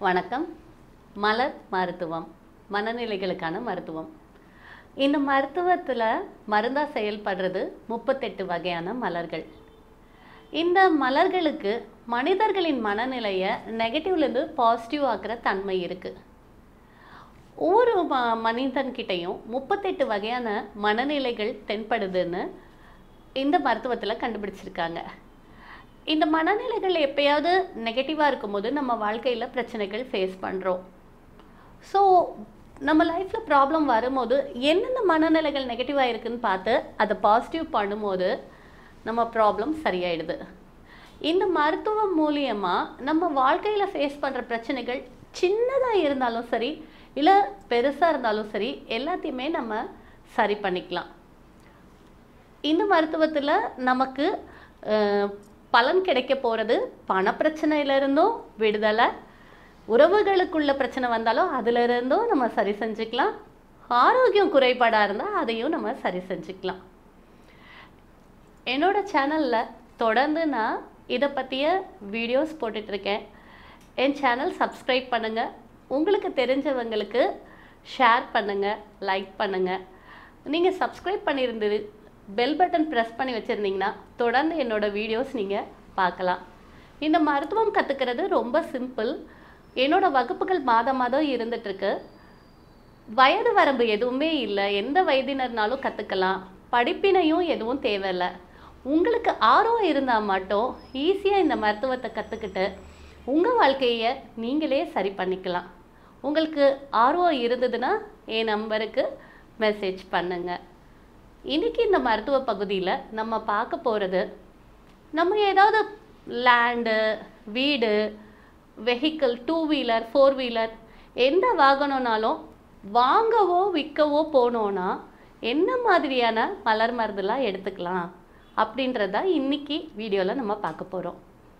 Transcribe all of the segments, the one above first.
வணக்கம் மலர் மருத்துவம் மனநிலைகளுக்கான மருத்துவம் இந்த மருத்துவத்தில் மருந்தா செயல்படுறது முப்பத்தெட்டு வகையான மலர்கள் இந்த மலர்களுக்கு மனிதர்களின் மனநிலையை நெகட்டிவ்லேருந்து பாசிட்டிவ் ஆக்குற தன்மை இருக்குது ஒவ்வொரு ம மனிதன்கிட்டையும் முப்பத்தெட்டு வகையான மனநிலைகள் தென்படுதுன்னு இந்த மருத்துவத்தில் கண்டுபிடிச்சிருக்காங்க இந்த மனநிலைகள் எப்பயாவது நெகட்டிவாக இருக்கும்போது நம்ம வாழ்க்கையில் பிரச்சனைகள் ஃபேஸ் பண்ணுறோம் ஸோ நம்ம லைஃப்பில் ப்ராப்ளம் வரும்போது என்னென்ன மனநிலைகள் நெகட்டிவாக இருக்குன்னு பார்த்து அதை பாசிட்டிவ் பண்ணும்போது நம்ம ப்ராப்ளம் சரியாயிடுது இந்த மருத்துவம் மூலியமாக நம்ம வாழ்க்கையில் ஃபேஸ் பண்ணுற பிரச்சனைகள் சின்னதாக இருந்தாலும் சரி இல்லை பெருசாக இருந்தாலும் சரி எல்லாத்தையுமே நம்ம சரி பண்ணிக்கலாம் இந்த மருத்துவத்தில் நமக்கு அஹ், பலன் கிடைக்க போகிறது பணப்பிரச்சனையிலிருந்தும் விடுதலை உறவுகளுக்குள்ள பிரச்சனை வந்தாலும் அதிலிருந்தும் நம்ம சரி செஞ்சுக்கலாம் ஆரோக்கியம் குறைபாடாக இருந்தால் அதையும் நம்ம சரி செஞ்சுக்கலாம் என்னோட சேனலில் தொடர்ந்து நான் இதை பற்றிய வீடியோஸ் போட்டுட்ருக்கேன் என் சேனல் சப்ஸ்கிரைப் பண்ணுங்கள் உங்களுக்கு தெரிஞ்சவங்களுக்கு ஷேர் பண்ணுங்கள் லைக் பண்ணுங்கள் நீங்கள் சப்ஸ்கிரைப் பண்ணியிருந்தது பெல் பட்டன் ப்ரெஸ் பண்ணி வச்சுருந்தீங்கன்னா தொடர்ந்து என்னோட வீடியோஸ் நீங்கள் பார்க்கலாம் இந்த மருத்துவம் கற்றுக்கிறது ரொம்ப சிம்பிள் என்னோட வகுப்புகள் மாதம் மாதம் இருந்துகிட்ருக்கு வயது வரம்பு எதுவுமே இல்லை எந்த வயதினர்னாலும் கற்றுக்கலாம் படிப்பினையும் எதுவும் தேவையில்லை உங்களுக்கு ஆர்வம் இருந்தால் மட்டும் ஈஸியாக இந்த மருத்துவத்தை கற்றுக்கிட்டு உங்கள் வாழ்க்கையை நீங்களே சரி பண்ணிக்கலாம் உங்களுக்கு ஆர்வம் இருந்ததுன்னா என் நம்பருக்கு மெசேஜ் பண்ணுங்க இன்னைக்கு இந்த மருத்துவ பகுதியில் நம்ம பார்க்க போகிறது நம்ம ஏதாவது லேண்டு வீடு vehicle two wheeler four wheeler எந்த வாகனம்னாலும் வாங்கவோ விற்கவோ போனோன்னா என்ன மாதிரியான மலர் மருந்துலாம் எடுத்துக்கலாம் அப்படின்றத இன்னைக்கு வீடியோவில் நம்ம பார்க்க போகிறோம்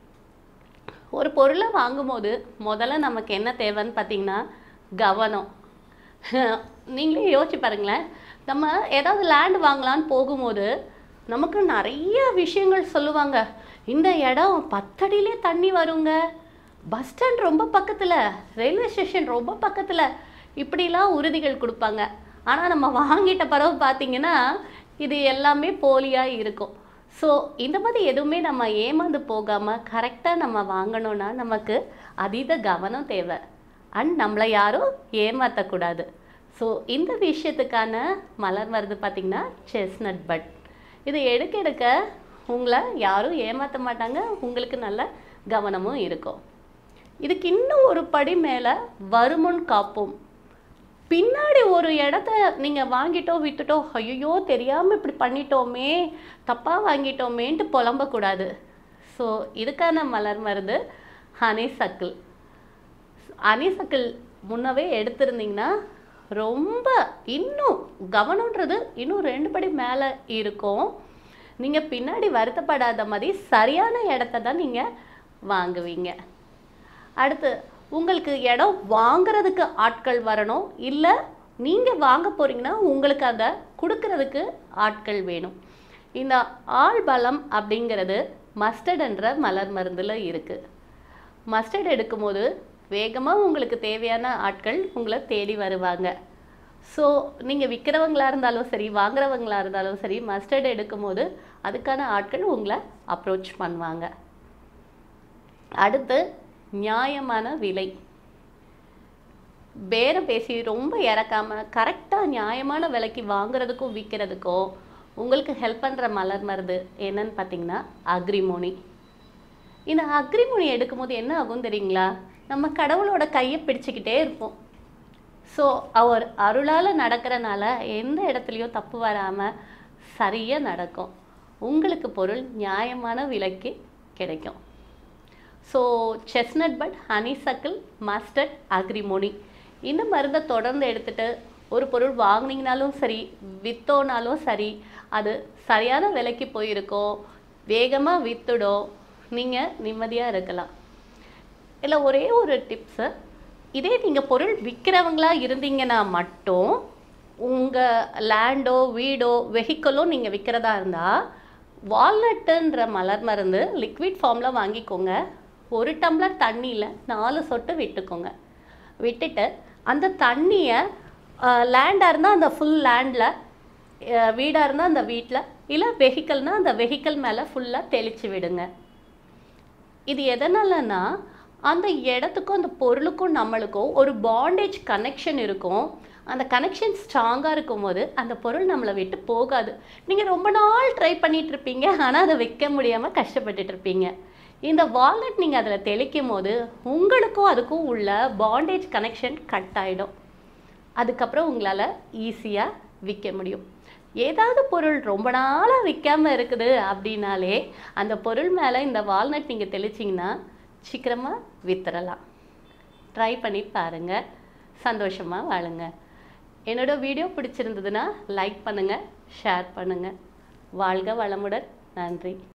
ஒரு பொருளை வாங்கும்போது முதல்ல நமக்கு என்ன தேவைன்னு பார்த்தீங்கன்னா கவனம் நீங்களே யோசிச்சு பாருங்களேன் நம்ம ஏதாவது லேண்ட் வாங்கலான்னு போகும்போது நமக்கு நிறைய விஷயங்கள் சொல்லுவாங்க இந்த இடம் பத்தடியிலே தண்ணி வருங்க பஸ் ஸ்டாண்ட் ரொம்ப பக்கத்தில் ரயில்வே ஸ்டேஷன் ரொம்ப பக்கத்தில் இப்படிலாம் உறுதிகள் கொடுப்பாங்க ஆனால் நம்ம வாங்கிட்ட பிறகு பார்த்தீங்கன்னா இது எல்லாமே போலியாக இருக்கும் ஸோ இந்த மாதிரி எதுவுமே நம்ம ஏமாந்து போகாமல் கரெக்டாக நம்ம வாங்கணும்னா நமக்கு அதீத கவனம் தேவை அண்ட் நம்மளை யாரும் ஏமாற்றக்கூடாது ஸோ இந்த விஷயத்துக்கான மலர் வருது பார்த்திங்கன்னா செஸ்னட் பட் இது எடுக்க எடுக்க உங்களை யாரும் ஏமாற்ற மாட்டாங்க உங்களுக்கு நல்ல கவனமும் இருக்கும் இதுக்கு இன்னும் ஒரு படி மேலே வருமுன் காப்போம் பின்னாடி ஒரு இடத்த நீங்கள் வாங்கிட்டோ விட்டுட்டோ ஐயோ தெரியாமல் இப்படி பண்ணிட்டோமே தப்பாக வாங்கிட்டோமேன்ட்டு புலம்பக்கூடாது ஸோ இதுக்கான மலர் மருந்து ஹனிசக்கிள் ஹனிசக்கிள் முன்னவே எடுத்திருந்தீங்கன்னா ரொம்ப இன்னும் கவனன்றது இன்னும் ரெண்டு படி மேலே இருக்கும் நீங்கள் பின்னாடி வருத்தப்படாத மாதிரி சரியான இடத்த தான் நீங்கள் வாங்குவீங்க அடுத்து உங்களுக்கு இடம் வாங்குறதுக்கு ஆட்கள் வரணும் இல்லை நீங்கள் வாங்க போறீங்கன்னா உங்களுக்கு அதை கொடுக்கறதுக்கு ஆட்கள் வேணும் இந்த ஆள் பலம் அப்படிங்கிறது மஸ்டர்ட் என்ற மலர் மருந்தில் இருக்குது மஸ்டர்ட் எடுக்கும்போது வேகமாக உங்களுக்கு தேவையான ஆட்கள் உங்களை தேடி வருவாங்க ஸோ நீங்கள் விற்கிறவங்களா இருந்தாலும் சரி வாங்குறவங்களா இருந்தாலும் சரி மஸ்டர்ட் எடுக்கும்போது அதுக்கான ஆட்கள் உங்களை அப்ரோச் பண்ணுவாங்க அடுத்து நியாயமான விலை பேரம் பேசி ரொம்ப இறக்காம கரெக்டாக நியாயமான விலைக்கு வாங்குறதுக்கும் விற்கிறதுக்கும் உங்களுக்கு ஹெல்ப் பண்ணுற மலர் மருந்து என்னன்னு பார்த்தீங்கன்னா அக்ரிமோனி இந்த அக்ரிமோனி எடுக்கும்போது என்ன ஆகும் தெரியுங்களா நம்ம கடவுளோட கையை பிடிச்சிக்கிட்டே இருப்போம் ஸோ அவர் அருளால் நடக்கிறனால எந்த இடத்துலையும் தப்பு வராமல் சரியாக நடக்கும் உங்களுக்கு பொருள் நியாயமான விலைக்கு கிடைக்கும் so chestnut bud honeysuckle mustard agrimony இந்த மருந்தை தொடர்ந்து எடுத்துட்டு ஒரு பொருள் வாங்குனீங்கனாலும் சரி விற்றோனாலும் சரி அது சரியான விலைக்கு போயிருக்கோம் வேகமாக வித்துடும் நீங்கள் நிம்மதியாக இருக்கலாம் இல்லை ஒரே ஒரு டிப்ஸு இதே நீங்கள் பொருள் விற்கிறவங்களா இருந்தீங்கன்னா மட்டும் உங்கள் லேண்டோ வீடோ வெஹிக்கிளோ நீங்கள் விற்கிறதா இருந்தால் வால்நட்டுன்ற மலர் மருந்து லிக்விட் ஃபார்மில் வாங்கிக்கோங்க ஒரு டம்ளர் தண்ணியில் நாலு சொட்டு விட்டுக்கோங்க விட்டுட்டு அந்த தண்ணியை லேண்டாக இருந்தால் அந்த ஃபுல் லேண்டில் வீடாக இருந்தால் அந்த வீட்டில் இல்லை வெஹிக்கல்னால் அந்த வெஹிக்கல் மேலே ஃபுல்லாக தெளித்து விடுங்க இது எதனாலன்னா அந்த இடத்துக்கும் அந்த பொருளுக்கும் நம்மளுக்கும் ஒரு பாண்டேஜ் கனெக்ஷன் இருக்கும் அந்த கனெக்ஷன் ஸ்ட்ராங்காக இருக்கும்போது அந்த பொருள் நம்மளை விட்டு போகாது நீங்கள் ரொம்ப நாள் ட்ரை பண்ணிட்டு இருப்பீங்க ஆனால் அதை வைக்க முடியாமல் கஷ்டப்பட்டுட்டு இருப்பீங்க இந்த வால்நட் நீங்கள் அதில் தெளிக்கும் போது உங்களுக்கும் அதுக்கும் உள்ள பாண்டேஜ் கனெக்ஷன் கட் ஆகிடும் அதுக்கப்புறம் உங்களால் ஈஸியாக விற்க முடியும் ஏதாவது பொருள் ரொம்ப நாளாக விற்காம இருக்குது அப்படின்னாலே அந்த பொருள் மேலே இந்த வால்நட் நீங்கள் தெளிச்சிங்கன்னா சீக்கிரமாக வித்துறலாம் ட்ரை பண்ணி பாருங்கள் சந்தோஷமாக வாழுங்க என்னோட வீடியோ பிடிச்சிருந்ததுன்னா லைக் பண்ணுங்கள் ஷேர் பண்ணுங்கள் வாழ்க வளமுடன் நன்றி